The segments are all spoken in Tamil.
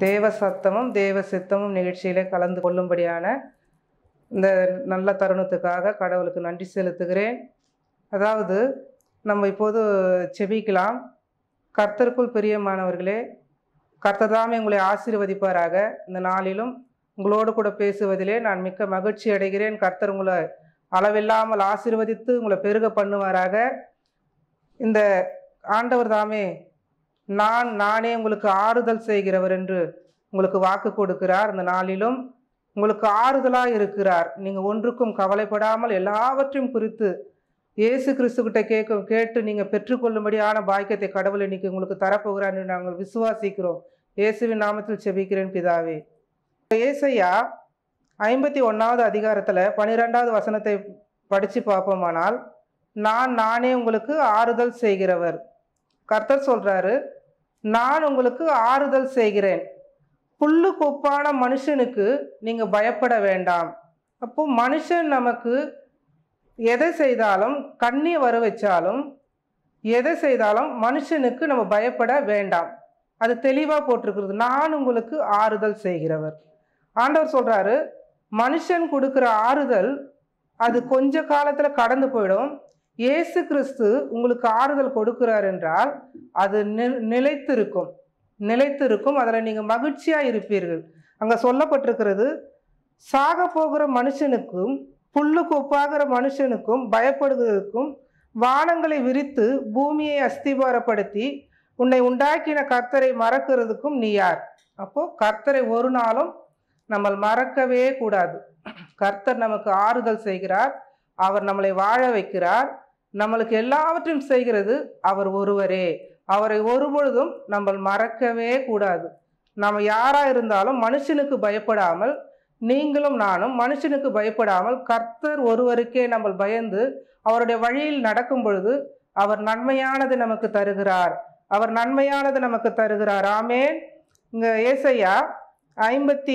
தேவ சத்தமும் தேவ சித்தமும் நிகழ்ச்சியிலே கலந்து கொள்ளும்படியான இந்த நல்ல தருணத்துக்காக கடவுளுக்கு நன்றி செலுத்துகிறேன் அதாவது நம்ம இப்போது செபிக்கலாம் கர்த்தருக்குள் பிரியமானவர்களே கர்த்ததாமே உங்களை ஆசீர்வதிப்பாராக இந்த நாளிலும் உங்களோடு கூட பேசுவதிலே நான் மிக்க மகிழ்ச்சி அடைகிறேன் கர்த்தர் உங்களை அளவில்லாமல் ஆசீர்வதித்து உங்களை பெருக பண்ணுவாராக இந்த ஆண்டவர் தாமே நான் நானே உங்களுக்கு ஆறுதல் செய்கிறவர் என்று உங்களுக்கு வாக்கு கொடுக்கிறார் இந்த நாளிலும் உங்களுக்கு ஆறுதலாக இருக்கிறார் நீங்கள் ஒன்றுக்கும் கவலைப்படாமல் எல்லாவற்றையும் குறித்து இயேசு கிறிஸ்துக்கிட்ட கேட்க கேட்டு நீங்கள் பெற்றுக்கொள்ளும்படியான பாக்கியத்தை கடவுள் இன்னைக்கு உங்களுக்கு தரப்போகிறார் என்று நாங்கள் விசுவாசிக்கிறோம் இயேசுவின் நாமத்தில் செபிக்கிறேன் பிதாவே ஏசையா ஐம்பத்தி ஒன்றாவது அதிகாரத்தில் பன்னிரெண்டாவது வசனத்தை படித்து பார்ப்போமானால் நான் நானே உங்களுக்கு ஆறுதல் செய்கிறவர் கர்த்தர் சொல்றாரு நான் உங்களுக்கு ஆறுதல் செய்கிறேன் புல்லு கொப்பான மனுஷனுக்கு நீங்க பயப்பட வேண்டாம் அப்போ மனுஷன் நமக்கு எதை செய்தாலும் கண்ணி வர வச்சாலும் எதை செய்தாலும் மனுஷனுக்கு நம்ம பயப்பட வேண்டாம் அது தெளிவாக போட்டிருக்கிறது நான் உங்களுக்கு ஆறுதல் செய்கிறவர் ஆண்டவர் சொல்றாரு மனுஷன் கொடுக்குற ஆறுதல் அது கொஞ்ச காலத்தில் கடந்து போயிடும் இயேசு கிறிஸ்து உங்களுக்கு ஆறுதல் கொடுக்கிறார் என்றால் அது நி- நிலைத்திருக்கும் நிலைத்திருக்கும் அதில் நீங்கள் மகிழ்ச்சியாக இருப்பீர்கள் அங்கே சொல்லப்பட்டிருக்கிறது சாக போகிற மனுஷனுக்கும் புல்லு கொப்பாகிற மனுஷனுக்கும் பயப்படுவதற்கும் வானங்களை விரித்து பூமியை அஸ்திபாரப்படுத்தி உன்னை உண்டாக்கின கர்த்தரை மறக்கிறதுக்கும் நீ யார் அப்போ கர்த்தரை ஒரு நாளும் நம்ம மறக்கவே கூடாது கர்த்தர் நமக்கு ஆறுதல் செய்கிறார் அவர் நம்மளை வாழ வைக்கிறார் நம்மளுக்கு எல்லாவற்றையும் செய்கிறது அவர் ஒருவரே அவரை ஒருபொழுதும் நம்ம மறக்கவே கூடாது நம்ம யாரா இருந்தாலும் மனுஷனுக்கு பயப்படாமல் நீங்களும் நானும் மனுஷனுக்கு பயப்படாமல் கர்த்தர் ஒருவருக்கே நம்ம பயந்து அவருடைய வழியில் நடக்கும் பொழுது அவர் நன்மையானது நமக்கு தருகிறார் அவர் நன்மையானது நமக்கு தருகிறார் ஆமேன் இங்க ஏசையா ஐம்பத்தி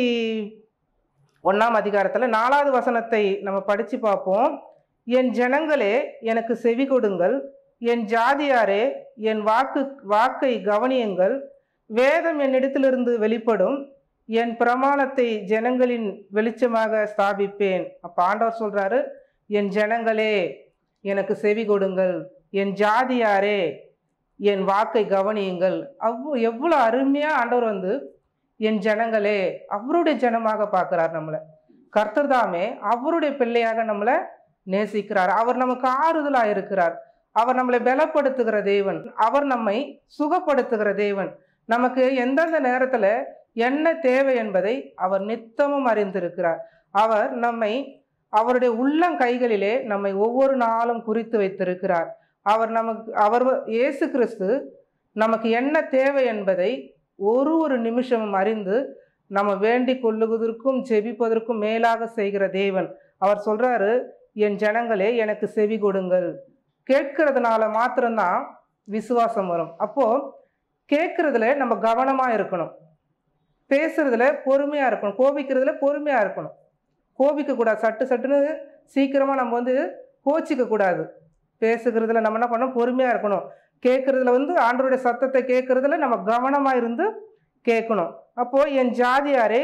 ஒன்றாம் அதிகாரத்தில் நாலாவது வசனத்தை நம்ம படித்து பார்ப்போம் என் ஜனங்களே எனக்கு செவி கொடுங்கள் என் ஜாதியாரே என் வாக்கு வாக்கை கவனியுங்கள் வேதம் என்னிடத்திலிருந்து வெளிப்படும் என் பிரமாணத்தை ஜனங்களின் வெளிச்சமாக ஸ்தாபிப்பேன் அப்போ ஆண்டவர் சொல்றாரு என் ஜனங்களே எனக்கு செவி கொடுங்கள் என் ஜாதியாரே என் வாக்கை கவனியுங்கள் அவ்வளோ எவ்வளோ அருமையாக ஆண்டவர் வந்து என் ஜனங்களே அவருடைய ஜனமாக பார்க்குறார் நம்மளை கர்த்தர் தாமே அவருடைய பிள்ளையாக நம்மளை நேசிக்கிறார் அவர் நமக்கு ஆறுதலாக இருக்கிறார் அவர் நம்மளை பலப்படுத்துகிற தேவன் அவர் நம்மை சுகப்படுத்துகிற தேவன் நமக்கு எந்தெந்த நேரத்தில் என்ன தேவை என்பதை அவர் நித்தமும் அறிந்திருக்கிறார் அவர் நம்மை அவருடைய உள்ளங்கைகளிலே நம்மை ஒவ்வொரு நாளும் குறித்து வைத்திருக்கிறார் அவர் நமக்கு அவர் இயேசு கிறிஸ்து நமக்கு என்ன தேவை என்பதை ஒரு ஒரு நிமிஷமும் அறிந்து நம்ம வேண்டிக் கொள்ளுவதற்கும் ஜெபிப்பதற்கும் மேலாக செய்கிற தேவன் அவர் சொல்றாரு என் ஜனங்களே எனக்கு செவி கொடுங்கள் கேட்கறதுனால மாத்திரம்தான் விசுவாசம் வரும் அப்போ கேட்கறதுல நம்ம கவனமா இருக்கணும் பேசுறதுல பொறுமையா இருக்கணும் கோபிக்கிறதுல பொறுமையா இருக்கணும் கோபிக்க கூடாது சட்டு சட்டுன்னு சீக்கிரமா நம்ம வந்து கோச்சிக்க கூடாது பேசுகிறதுல நம்ம என்ன பண்ணணும் பொறுமையா இருக்கணும் கேட்கறதுல வந்து ஆண்டவருடைய சத்தத்தை கேட்கறதுல நம்ம கவனமா இருந்து கேட்கணும் அப்போ என் ஜாதியாரே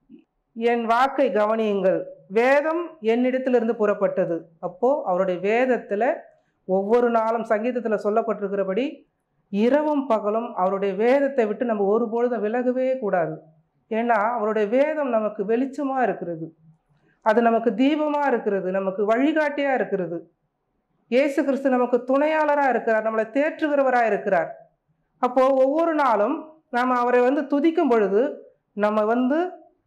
என் வாக்கை கவனியுங்கள் வேதம் என்னிடத்திலிருந்து புறப்பட்டது அப்போ அவருடைய வேதத்துல ஒவ்வொரு நாளும் சங்கீதத்துல சொல்லப்பட்டிருக்கிறபடி இரவும் பகலும் அவருடைய வேதத்தை விட்டு நம்ம ஒருபொழுதும் விலகவே கூடாது ஏன்னா அவருடைய வேதம் நமக்கு வெளிச்சமா இருக்கிறது அது நமக்கு தீபமா இருக்கிறது நமக்கு வழிகாட்டியா இருக்கிறது இயேசு கிறிஸ்து நமக்கு துணையாளராக இருக்கிறார் நம்மளை தேற்றுகிறவராக இருக்கிறார் அப்போ ஒவ்வொரு நாளும் நாம் அவரை வந்து துதிக்கும் பொழுது நம்ம வந்து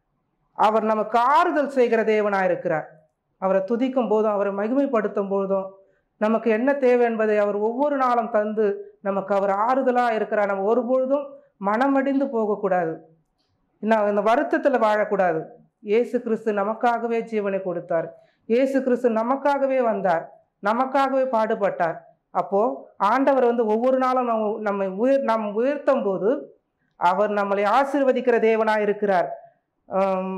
அவர் நமக்கு ஆறுதல் செய்கிற தேவனாக இருக்கிறார் அவரை துதிக்கும் போதும் அவரை மகிமைப்படுத்தும் போதும் நமக்கு என்ன தேவை என்பதை அவர் ஒவ்வொரு நாளும் தந்து நமக்கு அவர் ஆறுதலாக இருக்கிறார் நம்ம ஒருபொழுதும் மனமடிந்து போகக்கூடாது இன்னும் இந்த வருத்தத்தில் வாழக்கூடாது இயேசு கிறிஸ்து நமக்காகவே ஜீவனை கொடுத்தார் இயேசு கிறிஸ்து நமக்காகவே வந்தார் நமக்காகவே பாடுபட்டார் அப்போ ஆண்டவர் வந்து ஒவ்வொரு நாளும் நம்ம நம்மை உயர் நம் உயர்த்தும் போது அவர் நம்மளை ஆசீர்வதிக்கிற தேவனாய் இருக்கிறார் ஆம்,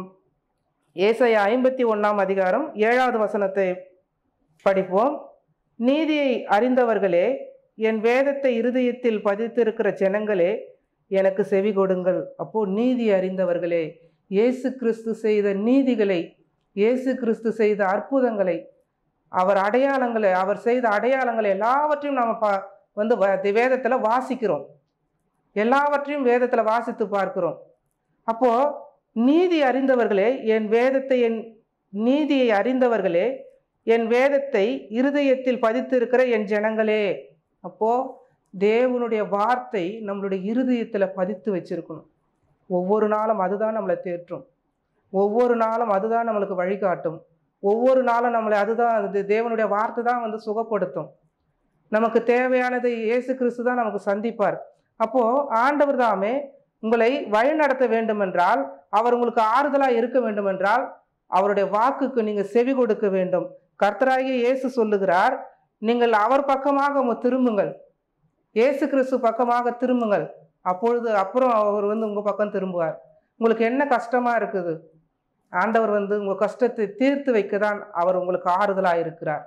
ஏசாயா ஐம்பத்தி ஒன்றாம் அதிகாரம் ஏழாவது வசனத்தை படிப்போம் நீதியை அறிந்தவர்களே என் வேதத்தை இருதயத்தில் பதித்திருக்கிற ஜனங்களே எனக்கு செவி கொடுங்கள் அப்போ நீதி அறிந்தவர்களே இயேசு கிறிஸ்து செய்த நீதிகளை இயேசு கிறிஸ்து செய்த அற்புதங்களை அவர் அடையாளங்களை அவர் செய்த அடையாளங்களை எல்லாவற்றையும் நம்ம பா வந்து வ- வேதத்துல வாசிக்கிறோம் எல்லாவற்றையும் வேதத்துல வாசித்து பார்க்கிறோம் அப்போ நீதி அறிந்தவர்களே என் வேதத்தை என் நீதியை அறிந்தவர்களே என் வேதத்தை இருதயத்தில் பதித்திருக்கிற என் ஜனங்களே அப்போ தேவனுடைய வார்த்தை நம்மளுடைய இருதயத்துல பதித்து வச்சிருக்கணும் ஒவ்வொரு நாளும் அதுதான் நம்மளை தேற்றும் ஒவ்வொரு நாளும் அதுதான் நம்மளுக்கு வழிகாட்டும் ஒவ்வொரு நாளும் நம்மளை அதுதான் அது தேவனுடைய வார்த்தை தான் வந்து சுகப்படுத்தும் நமக்கு தேவையானதை இயேசு கிறிஸ்து தான் நமக்கு சந்திப்பார் அப்போ ஆண்டவர் தாமே உங்களை வழிநடத்த வேண்டுமென்றால் அவர் உங்களுக்கு ஆறுதலாக இருக்க வேண்டுமென்றால் அவருடைய வாக்குக்கு நீங்க செவி கொடுக்க வேண்டும் கர்த்தராகிய இயேசு சொல்லுகிறார் நீங்கள் அவர் பக்கமாக மு- திரும்புங்கள் இயேசு கிறிஸ்து பக்கமாக திரும்புங்கள் அப்பொழுது அப்புறம் அவர் வந்து உங்க பக்கம் திரும்புவார் உங்களுக்கு என்ன கஷ்டமா இருக்குது ஆண்டவர் வந்து உங்க கஷ்டத்தை தீர்த்து வைக்க தான் அவர் உங்களுக்கு ஆறுதலா இருக்கிறார்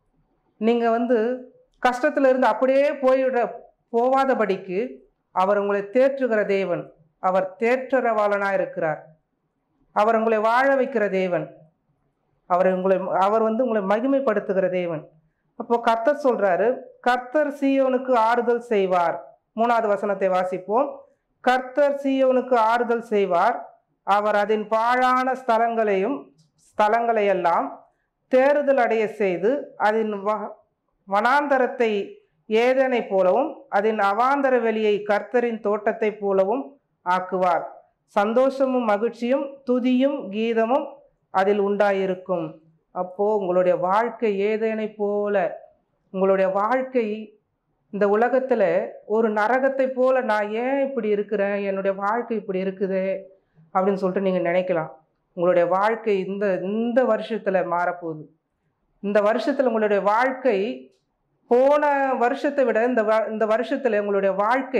நீங்க வந்து கஷ்டத்துல இருந்து அப்படியே போயிட போவாதபடிக்கு அவர் உங்களை தேற்றுகிற தேவன் அவர் தேற்றரவாளனா இருக்கிறார் அவர் உங்களை வாழ வைக்கிற தேவன் அவர் உங்களை அவர் வந்து உங்களை மகிமைப்படுத்துகிற தேவன் அப்போ கர்த்தர் சொல்றாரு கர்த்தர் சீயோனுக்கு ஆறுதல் செய்வார் மூணாவது வசனத்தை வாசிப்போம் கர்த்தர் சீயோனுக்கு ஆறுதல் செய்வார் அவர் அதன் பாழான ஸ்தலங்களையும் ஸ்தலங்களையெல்லாம் தேறுதல் அடைய செய்து அதன் வ- வனாந்தரத்தை ஏதனை போலவும் அதன் அவாந்தர வெளியை கர்த்தரின் தோட்டத்தைப் போலவும் ஆக்குவார் சந்தோஷமும் மகிழ்ச்சியும் துதியும் கீதமும் அதில் உண்டாயிருக்கும் அப்போ உங்களுடைய வாழ்க்கை ஏதேனை போல உங்களுடைய வாழ்க்கை இந்த உலகத்துல ஒரு நரகத்தை போல நான் ஏன் இப்படி இருக்கிறேன் என்னுடைய வாழ்க்கை இப்படி இருக்குதே அப்படின்னு சொல்லிட்டு நீங்க நினைக்கலாம் உங்களுடைய வாழ்க்கை இந்த இந்த வருஷத்துல மாறப்போகுது இந்த வருஷத்துல உங்களுடைய வாழ்க்கை போன வருஷத்தை விட இந்த வ- இந்த வருஷத்துல உங்களுடைய வாழ்க்கை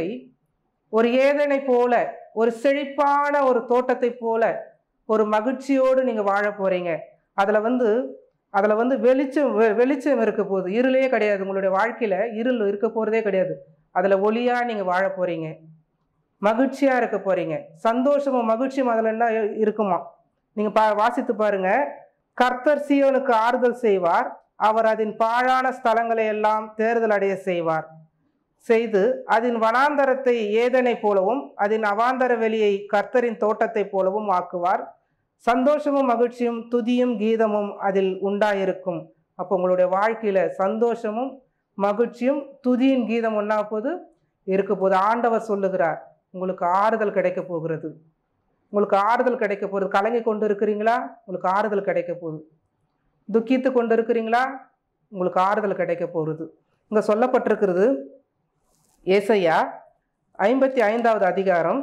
ஒரு ஏதனை போல ஒரு செழிப்பான ஒரு தோட்டத்தை போல ஒரு மகிழ்ச்சியோடு நீங்க வாழ போறீங்க அதுல வந்து அதுல வந்து வெளிச்சம் வெ- வெளிச்சம் இருக்க போகுது இருளே கிடையாது உங்களுடைய வாழ்க்கையில இருள் இருக்க போறதே கிடையாது அதுல ஒளியா நீங்க வாழ போறீங்க மகிழ்ச்சியா இருக்க போறீங்க சந்தோஷமும் மகிழ்ச்சியும் அதுல என்ன இ- இருக்குமா நீங்க பா வாசித்து பாருங்க கர்த்தர் சீயோனுக்கு ஆறுதல் செய்வார் அவர் அதன் பாழான ஸ்தலங்களை எல்லாம் தேர்தல் அடைய செய்வார் செய்து அதன் வனாந்தரத்தை ஏதனை போலவும் அதன் அவாந்தர வெளியை கர்த்தரின் தோட்டத்தைப் போலவும் ஆக்குவார் சந்தோஷமும் மகிழ்ச்சியும் துதியும் கீதமும் அதில் உண்டாயிருக்கும் அப்போ உங்களுடைய வாழ்க்கையில சந்தோஷமும் மகிழ்ச்சியும் துதியின் கீதம் ஒன்றா போது இருக்க போது ஆண்டவர் சொல்லுகிறார் உங்களுக்கு ஆறுதல் கிடைக்க போகிறது உங்களுக்கு ஆறுதல் கிடைக்க போகுது கலங்கி கொண்டு இருக்கிறீங்களா உங்களுக்கு ஆறுதல் கிடைக்க போகுது துக்கித்து கொண்டு இருக்கிறீங்களா உங்களுக்கு ஆறுதல் கிடைக்க போகிறது இங்க சொல்லப்பட்டிருக்கிறது ஏசையா ஐம்பத்தி ஐந்தாவது அதிகாரம்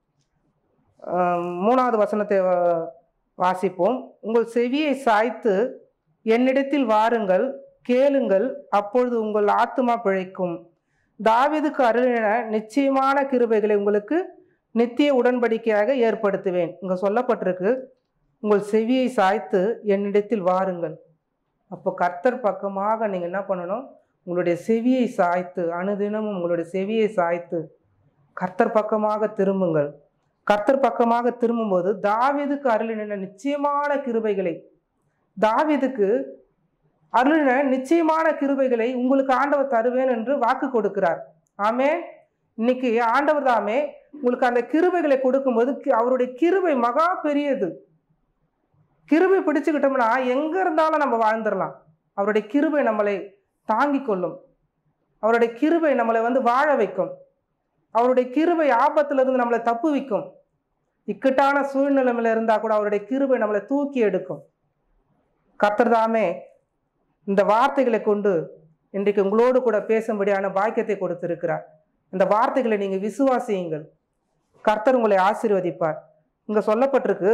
ஆம், மூணாவது வசனத்தை வா- வாசிப்போம் உங்கள் செவியை சாய்த்து என்னிடத்தில் வாருங்கள் கேளுங்கள் அப்பொழுது உங்கள் ஆத்துமா பிழைக்கும் தாவீதுக்கு அருளின நிச்சயமான கிருபைகளை உங்களுக்கு நித்திய உடன்படிக்கையாக ஏற்படுத்துவேன் இங்க சொல்லப்பட்டிருக்கு உங்கள் செவியை சாய்த்து என்னிடத்தில் வாருங்கள் அப்போ கர்த்தர் பக்கமாக நீங்க என்ன பண்ணணும் உங்களுடைய செவியை சாய்த்து அனுதினமும் உங்களுடைய செவியை சாய்த்து கர்த்தர் பக்கமாக திரும்புங்கள் கர்த்தர் பக்கமாக திரும்பும்போது தாவீதுக்கு அருளின நிச்சயமான கிருபைகளை தாவீதுக்கு அருளின நிச்சயமான கிருபைகளை உங்களுக்கு ஆண்டவர் தருவேன் என்று வாக்கு கொடுக்கிறார் ஆமே இன்னைக்கு ஆண்டவர் தாமே உங்களுக்கு அந்த கிருபைகளை கொடுக்கும்போது கி- அவருடைய கிருபை மகா பெரியது கிருபை பிடிச்சுக்கிட்டோம்னா எங்க இருந்தாலும் நம்ம வாழ்ந்துடலாம் அவருடைய கிருபை நம்மளை தாங்கிக் கொள்ளும் அவருடைய கிருபை நம்மளை வந்து வாழ வைக்கும் அவருடைய கிருபை ஆபத்துல இருந்து நம்மளை தப்புவிக்கும் இக்கட்டான சூழ்நிலைமையில இருந்தா கூட அவருடைய கிருபை நம்மளை தூக்கி எடுக்கும் கர்த்தர் தாமே இந்த வார்த்தைகளை கொண்டு இன்றைக்கு உங்களோடு கூட பேசும்படியான பாக்கியத்தை கொடுத்திருக்கிறார் இந்த வார்த்தைகளை நீங்க விசுவாசியுங்கள் கர்த்தர் உங்களை ஆசீர்வதிப்பார் இங்க சொல்லப்பட்டிருக்கு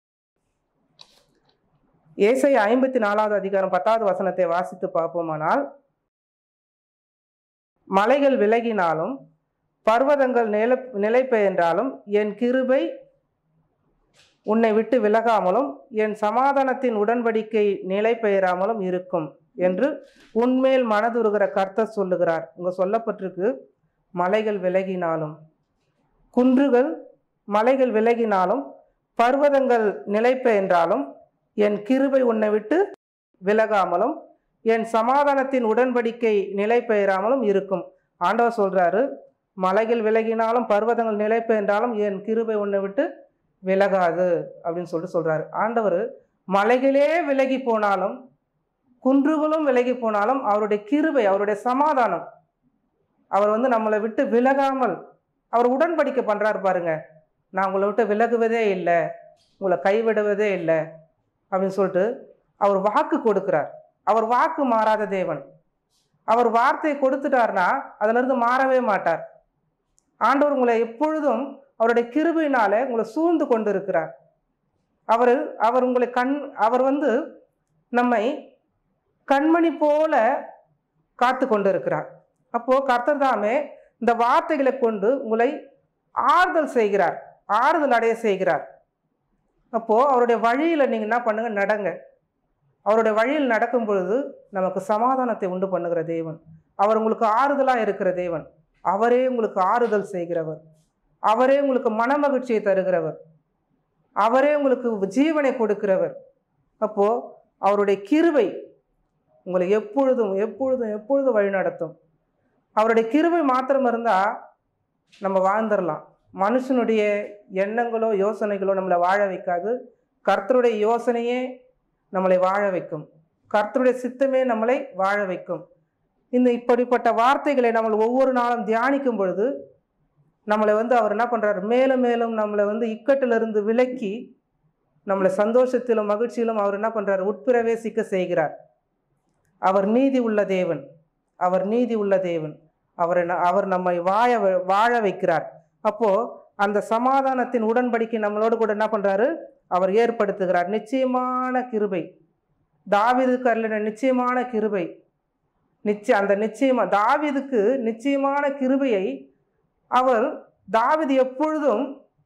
ஏசை ஐம்பத்தி நாலாவது அதிகாரம் பத்தாவது வசனத்தை வாசித்து பார்ப்போமானால் மலைகள் விலகினாலும் பர்வதங்கள் நில நிலை பெயர்ந்தாலும் என் கிருபை உன்னை விட்டு விலகாமலும் என் சமாதானத்தின் உடன்படிக்கை நிலை பெயராமலும் இருக்கும் என்று உன்மேல் மனதுருகிற கர்த்தர் சொல்லுகிறார் இங்க சொல்லப்பட்டிருக்கு மலைகள் விலகினாலும் குன்றுகள் மலைகள் விலகினாலும் பர்வதங்கள் நிலைப்ப என்றாலும் என் கிருபை உன்னை விட்டு விலகாமலும் என் சமாதானத்தின் உடன்படிக்கை நிலை பெயராமலும் இருக்கும் ஆண்டவர் சொல்றாரு மலைகள் விலகினாலும் பர்வதங்கள் நிலை பெயர்ந்தாலும் என் கிருபை உன்னை விட்டு விலகாது அப்படின்னு சொல்லிட்டு சொல்றாரு ஆண்டவர் மலைகளே விலகி போனாலும் குன்றுகளும் விலகி போனாலும் அவருடைய கிருபை அவருடைய சமாதானம் அவர் வந்து நம்மளை விட்டு விலகாமல் அவர் உடன்படிக்கை பண்றாரு பாருங்க நான் உங்களை விட்டு விலகுவதே இல்லை உங்களை கைவிடுவதே இல்லை அப்படின்னு சொல்லிட்டு அவர் வாக்கு கொடுக்கிறார் அவர் வாக்கு மாறாத தேவன் அவர் வார்த்தையை கொடுத்துட்டார்னா அதிலிருந்து மாறவே மாட்டார் ஆண்டவர் உங்களை எப்பொழுதும் அவருடைய கிருபையினால உங்களை சூழ்ந்து கொண்டு இருக்கிறார் அவர் அவர் உங்களை கண் அவர் வந்து நம்மை கண்மணி போல காத்து கொண்டு இருக்கிறார் அப்போ கர்த்தர் தாமே இந்த வார்த்தைகளை கொண்டு உங்களை ஆறுதல் செய்கிறார் ஆறுதல் அடைய செய்கிறார் அப்போ அவருடைய வழியில நீங்க என்ன பண்ணுங்க நடங்க அவருடைய வழியில் நடக்கும் பொழுது நமக்கு சமாதானத்தை உண்டு பண்ணுகிற தேவன் அவர் உங்களுக்கு ஆறுதலா இருக்கிற தேவன் அவரே உங்களுக்கு ஆறுதல் செய்கிறவர் அவரே உங்களுக்கு மனமகிழ்ச்சியை தருகிறவர் அவரே உங்களுக்கு ஜீவனை கொடுக்கிறவர் அப்போ அவருடைய கிருபை உங்களை எப்பொழுதும் எப்பொழுதும் எப்பொழுதும் வழி நடத்தும் அவருடைய கிருபை மாத்திரம் இருந்தால் நம்ம வாழ்ந்துடலாம் மனுஷனுடைய எண்ணங்களோ யோசனைகளோ நம்மளை வாழ வைக்காது கர்த்தருடைய யோசனையே நம்மளை வாழ வைக்கும் கர்த்தருடைய சித்தமே நம்மளை வாழ வைக்கும் இந்த இப்படிப்பட்ட வார்த்தைகளை நம்ம ஒவ்வொரு நாளும் தியானிக்கும் பொழுது நம்மளை வந்து அவர் என்ன பண்ணுறாரு மேலும் மேலும் நம்மளை வந்து இக்கட்டிலிருந்து விலக்கி நம்மளை சந்தோஷத்திலும் மகிழ்ச்சியிலும் அவர் என்ன பண்ணுறாரு உட்பிரவேசிக்க செய்கிறார் அவர் நீதி உள்ள தேவன் அவர் நீதி உள்ள தேவன் அவரை ந- அவர் நம்மை வாழ வ- வாழ வைக்கிறார் அப்போ அந்த சமாதானத்தின் உடன்படிக்கை நம்மளோடு கூட என்ன பண்றாரு அவர் ஏற்படுத்துகிறார் நிச்சயமான கிருபை தாவீதுக்கு அருளின நிச்சயமான கிருபை நிச்சய அந்த நிச்சயமா தாவீதுக்கு நிச்சயமான கிருபையை அவர் தாவீது எப்பொழுதும்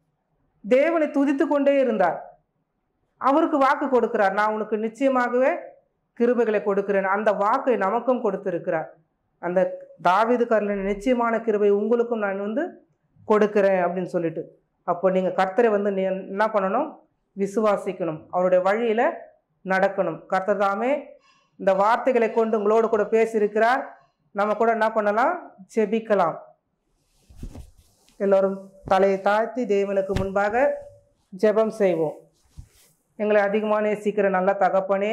தேவனை துதித்து கொண்டே இருந்தார் அவருக்கு வாக்கு கொடுக்கிறார் நான் உனக்கு நிச்சயமாகவே கிருபைகளை கொடுக்கிறேன் அந்த வாக்கை நமக்கும் கொடுத்திருக்கிறார் அந்த தாவீது கருளின் நிச்சயமான கிருபை உங்களுக்கும் நான் வந்து கொடுக்கிறேன் அப்படின்னு சொல்லிட்டு அப்போ நீங்கள் கர்த்தரை வந்து நீ என்ன பண்ணணும் விசுவாசிக்கணும் அவருடைய வழியில் நடக்கணும் கர்த்தர் தாமே இந்த வார்த்தைகளை கொண்டு உங்களோடு கூட பேசியிருக்கிறார் நம்ம கூட என்ன பண்ணலாம் ஜெபிக்கலாம் எல்லோரும் தலையை தாழ்த்தி தேவனுக்கு முன்பாக ஜெபம் செய்வோம் எங்களை அதிகமாக நேசிக்கிற நல்ல தகப்பனே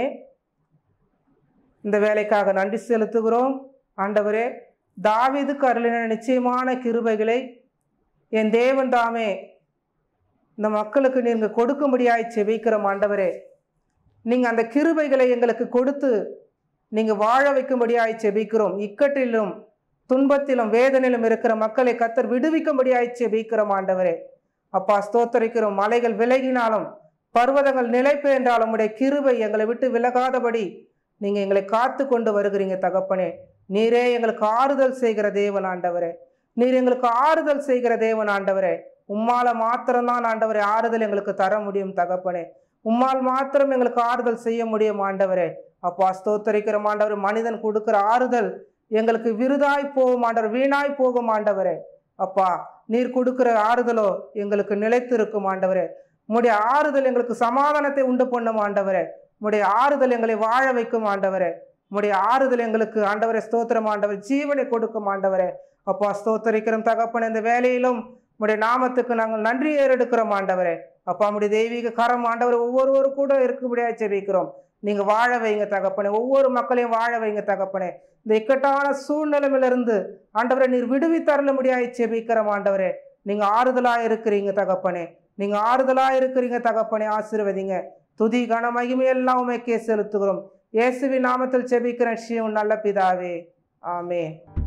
இந்த வேலைக்காக நன்றி செலுத்துகிறோம் ஆண்டவரே தாவீதுக்கு அருளின நிச்சயமான கிருபைகளை என் தேவன் தாமே இந்த மக்களுக்கு நீங்கள் கொடுக்கும்படியாய் செபிக்கிறோம் ஆண்டவரே நீங்கள் அந்த கிருபைகளை எங்களுக்கு கொடுத்து நீங்கள் வாழ வைக்கும்படியாய் செபிக்கிறோம் இக்கட்டிலும் துன்பத்திலும் வேதனையிலும் இருக்கிற மக்களை கத்தர் விடுவிக்கும்படியாய் செபிக்கிறோம் ஆண்டவரே அப்பா ஸ்தோத்தரிக்கிறோம் மலைகள் விலகினாலும் பர்வதங்கள் நிலைப்பு என்றாலும் உடைய கிருபை எங்களை விட்டு விலகாதபடி நீங்க எங்களை காத்து கொண்டு வருகிறீங்க தகப்பனே நீரே எங்களுக்கு ஆறுதல் செய்கிற தேவன் ஆண்டவரே நீர் எங்களுக்கு ஆறுதல் செய்கிற தேவன் ஆண்டவரே உம்மால மாத்திரம்தான் ஆண்டவரே ஆறுதல் எங்களுக்கு தர முடியும் தகப்பனே உம்மால் மாத்திரம் எங்களுக்கு ஆறுதல் செய்ய முடியும் ஆண்டவரே அப்பா ஸ்தோத்தரிக்கிற ஆண்டவர் மனிதன் கொடுக்கிற ஆறுதல் எங்களுக்கு விருதாய் போகும் ஆண்டவர் வீணாய் போகும் ஆண்டவரே அப்பா நீர் கொடுக்கிற ஆறுதலோ எங்களுக்கு நிலைத்திருக்கும் ஆண்டவரே உம்முடைய ஆறுதல் எங்களுக்கு சமாதானத்தை உண்டு பண்ணும் ஆண்டவரே உம்முடைய ஆறுதல் எங்களை வாழ வைக்கும் ஆண்டவரே உம்முடைய ஆறுதல் எங்களுக்கு ஆண்டவரே ஸ்தோத்திரம் ஆண்டவர் ஜீவனை கொடுக்கும் ஆண்டவரே அப்பா ஸ்தோத்தரிக்கிறோம் தகப்பன் இந்த வேலையிலும் உம்முடைய நாமத்துக்கு நாங்கள் நன்றி ஏறெடுக்கிறோம் ஆண்டவரே அப்பா உம்முடைய தெய்வீக கரம் ஆண்டவர் ஒவ்வொருவரு கூட இருக்கும்படியாக செபிக்கிறோம் நீங்க வாழ வைங்க தகப்பனே ஒவ்வொரு மக்களையும் வாழ வைங்க தகப்பனே இந்த இக்கட்டான சூழ்நிலையிலிருந்து ஆண்டவரை நீர் விடுவித்தரல முடியாய் செபிக்கிறோம் ஆண்டவரே நீங்க ஆறுதலா இருக்கிறீங்க தகப்பனே நீங்க ஆறுதலா இருக்கிறீங்க தகப்பனே ஆசீர்வதிங்க துதி கன மகிமையெல்லாம் உமைக்கே செலுத்துகிறோம் இயேசுவின் நாமத்தில் செபிக்கிறேன் ஸ்ரீ நல்ல பிதாவே ஆமே